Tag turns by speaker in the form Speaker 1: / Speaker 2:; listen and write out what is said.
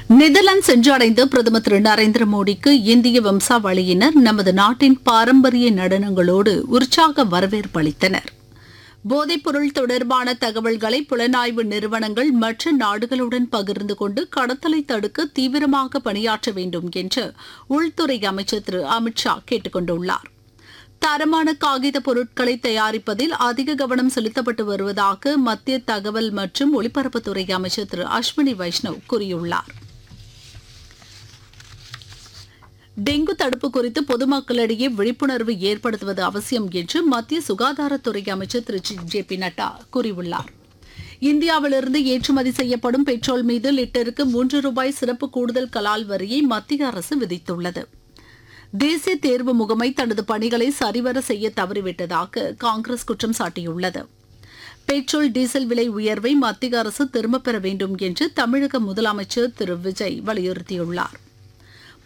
Speaker 1: Netherlands சென்றடைந்த பிரதமர் திரு நரேந்திர மோடிக்கு இந்திய வம்சாவளியினர் நமது நாட்டின் பாரம்பரிய நடனங்களோடு உற்சாக வரவேற்பு அளித்தனர் போதைப்பொருள் தொடர்பான தகவல்களை புலனாய்வு நிறுவனங்கள் மற்ற நாடுகளுடன் பகிர்ந்து கொண்டு கடத்தலை தடுக்க தீவிரமாக பணியாற்ற வேண்டும் என்று உள்துறை அமைச்சர் திரு அமித் ஷா கேட்டுக் கொண்டுள்ளார் தரமான காகித பொருட்களை தயாரிப்பதில் அதிக கவனம் செலுத்தப்பட்டு வருவதாக மத்திய தகவல் மற்றும் ஒலிபரப்புத்துறை அமைச்சர் திரு அஸ்வினி வைஷ்ணவ் கூறியுள்ளார் டெங்கு தடுப்பு குறித்து பொதுமக்களிடையே விழிப்புணர்வு ஏற்படுத்துவது அவசியம் என்று மத்திய சுகாதாரத்துறை அமைச்சர் திரு ஜே பி நட்டா கூறியுள்ளார் இந்தியாவிலிருந்து ஏற்றுமதி செய்யப்படும் பெட்ரோல் மீது லிட்டருக்கு மூன்று ரூபாய் சிறப்பு கூடுதல் கலால் வரியை மத்திய அரசு விதித்துள்ளது தேசிய தேர்வு முகமை தனது பணிகளை சரிவர செய்ய தவறிவிட்டதாக காங்கிரஸ் குற்றம் சாட்டியுள்ளது பெட்ரோல் டீசல் விலை உயர்வை மத்திய அரசு திரும்பப் பெற வேண்டும் என்று தமிழக முதலமைச்சர் திரு விஜய் வலியுறுத்தியுள்ளார்